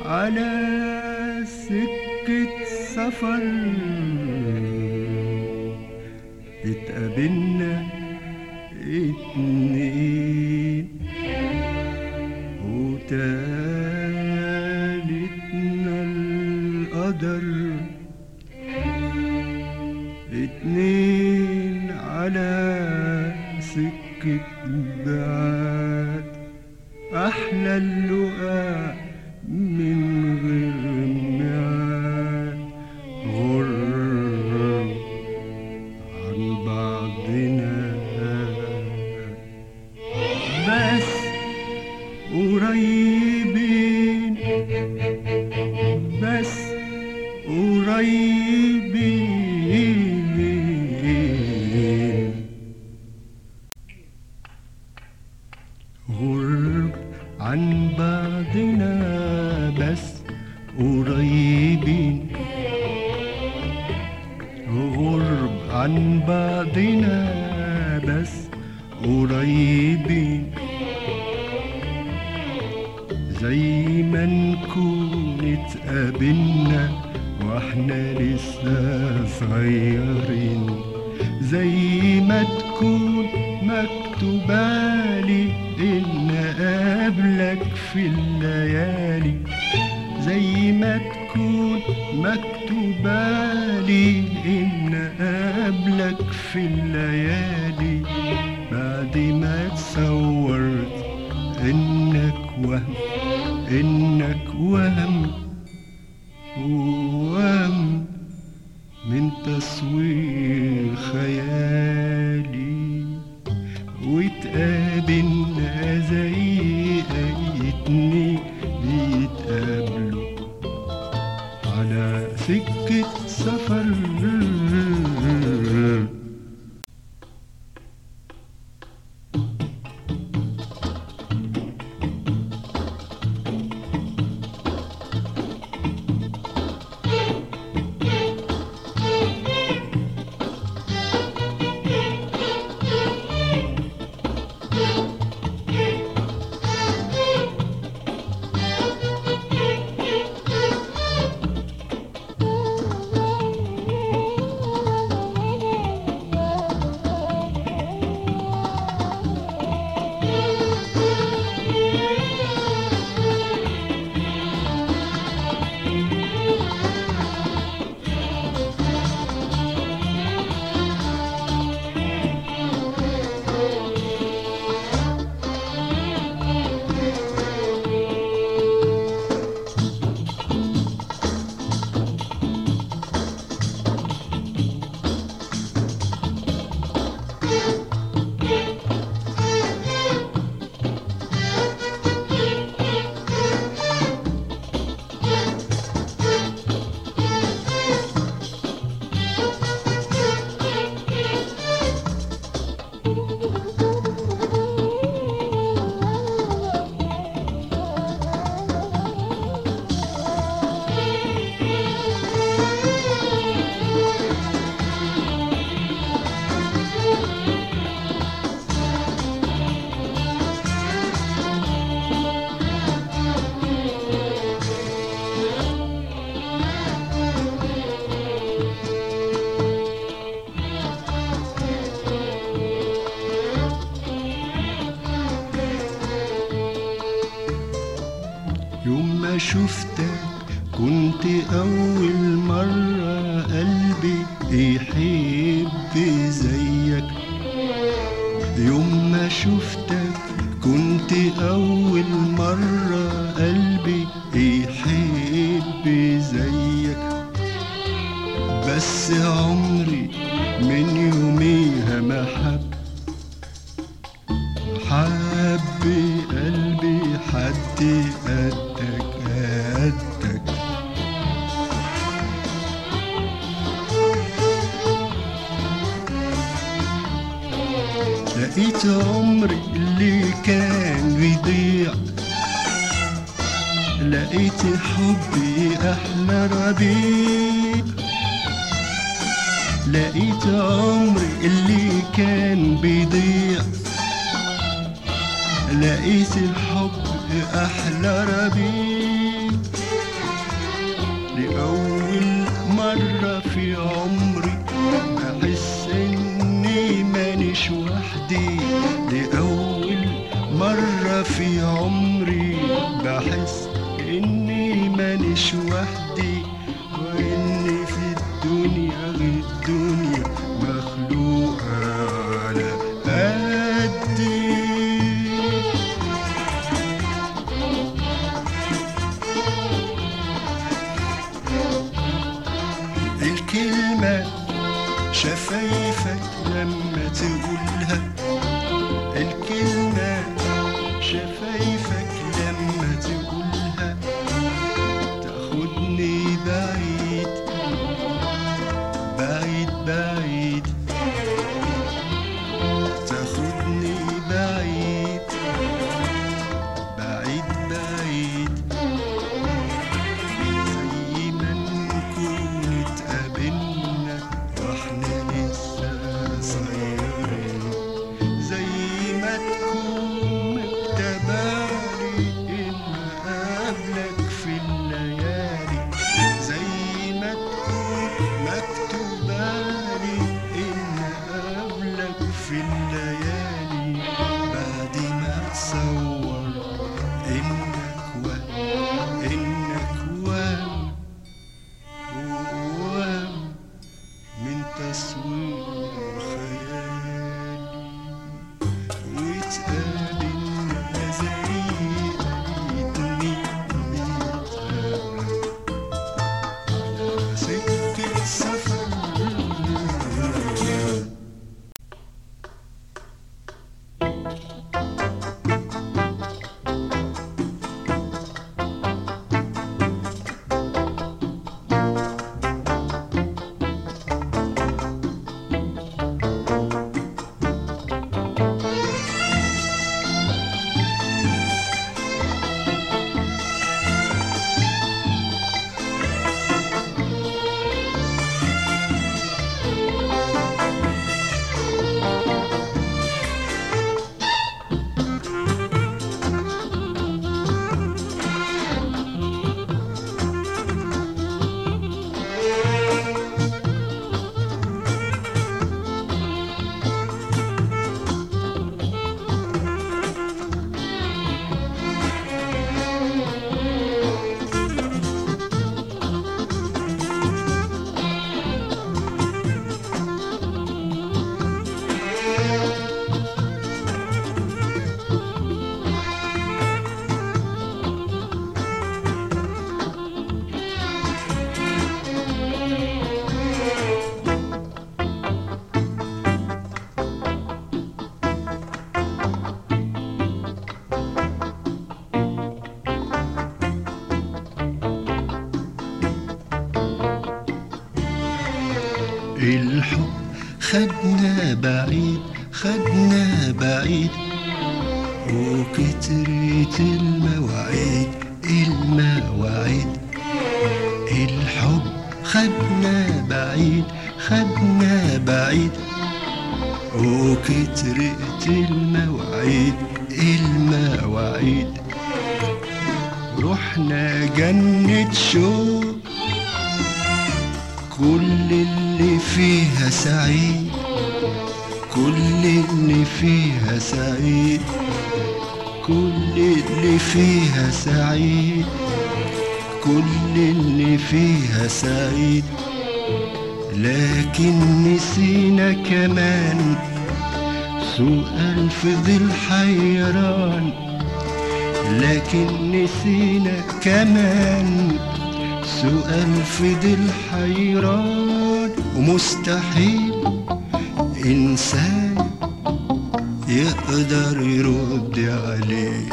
على سكة سفر اتقابلنا اتنين وتالتنا القدر اتنين على سكة بعاد أحلى اللقاء من غير ميعاد غرب عن بعضنا بس قريبين بس قريبين غرب عن بعضنا بس قريبين غرب عن بعضنا بس قريبين زي ما نكون اتقابلنا واحنا لسه صغيرين زي ما تكون مكتوبالي ان اقابلك في الليالي زي ما تكون مكتوبالي ان اقابلك في الليالي بعد ما تصورت انك وهم انك وهم وهم من تصوير خيالي وتقابلنا زي اي اتنين بيتقابلوا على سكة سفر يوم ما شفتك كنت أول مرة قلبي يحب زيك يوم ما شفتك كنت أول مرة قلبي يحب زيك بس عمري من يوميها ما حب حب قلبي حد قدك قدك لقيت عمري اللي كان بيضيع لقيت حبي أحلى ربيع لقيت عمري اللي كان بيضيع لقيت الحب أحلى ربيع لأول مرة في عمري بحس إني مانيش وحدي لأول مرة في عمري بحس إني مانيش وحدي وإني في الدنيا غير الدنيا مخلوقة على قدي الكلمة شفايفك لما تقولها الكلمة شفايفك لما تقولها تاخدني بعيد بعيد بعيد تاخدني بعيد بعيد بعيد زي ما نكون اتقابلنا واحنا لسه صغيرين زي ما تكون مكتبالي ان اقابلك في الليالي زي ما تكون مكتوبالي ان اقابلك في الليالي بعد ما اتصور انك وهم انك وهم وهم من تصوير خيالي وتقابلنا زي قريتني بنتقابل على سكة سفر الحب خدنا بعيد خدنا بعيد وكترت المواعيد المواعيد الحب خدنا بعيد خدنا بعيد وكترت المواعيد المواعيد رحنا جنة شوق كل اللي فيها سعيد كل اللي فيها سعيد كل اللي فيها سعيد كل اللي فيها سعيد لكن نسينا كمان سؤال في ذي الحيران لكن نسينا كمان سؤال في ذي الحيران ومستحيل إنسان يقدر يرد عليه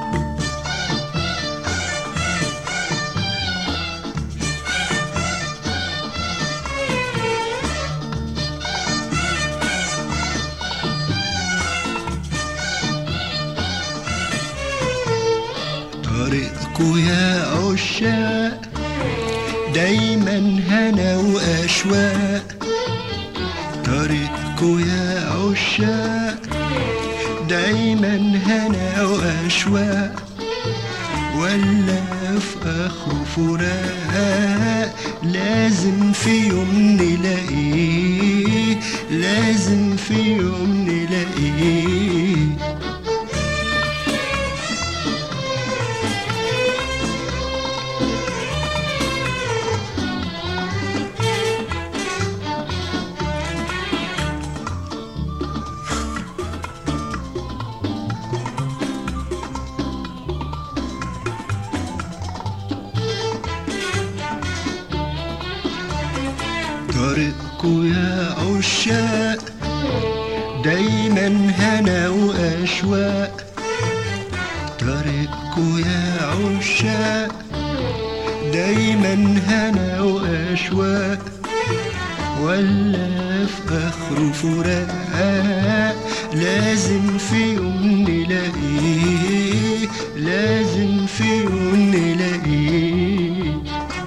طريقكوا يا عشاق دايما هنا واشواق طريقكوا يا عشاق دايما هنا واشواق ولا في اخره فراق لازم في يوم نلاقيه لازم في يوم نلاقيه طريقكوا يا عشاق دايما هنا واشواق طريقكوا يا عشاق دايما هنا واشواق ولا في اخره فراق لازم في يوم نلاقيه لازم في يوم نلاقيه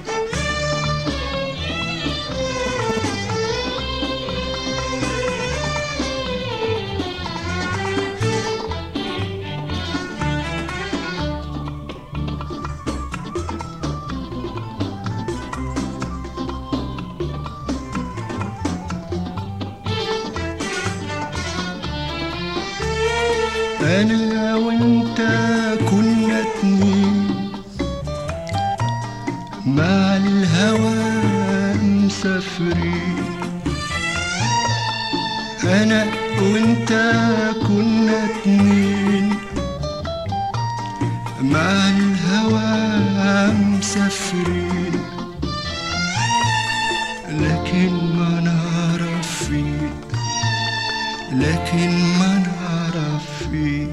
انا وانت كنا اتنين مع الهوى مسافرين انا وانت كنا اتنين مع الهوى مسافرين لكن ما نعرف فين لكن ما نعرف فين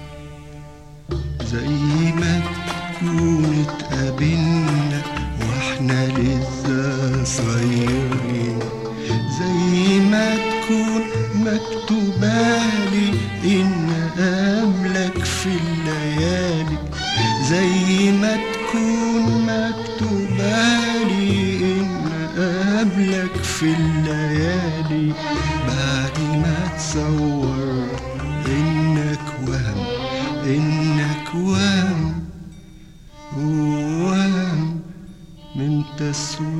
زي ما تكون اتقابلنا واحنا لسه صغيرين زي ما تكون مكتوبالي ان قبلك في الليالي زي ما تكون مكتوبالي ان قبلك في الليالي بعد ما تصور انك وهم انك وهم وهم من تسويق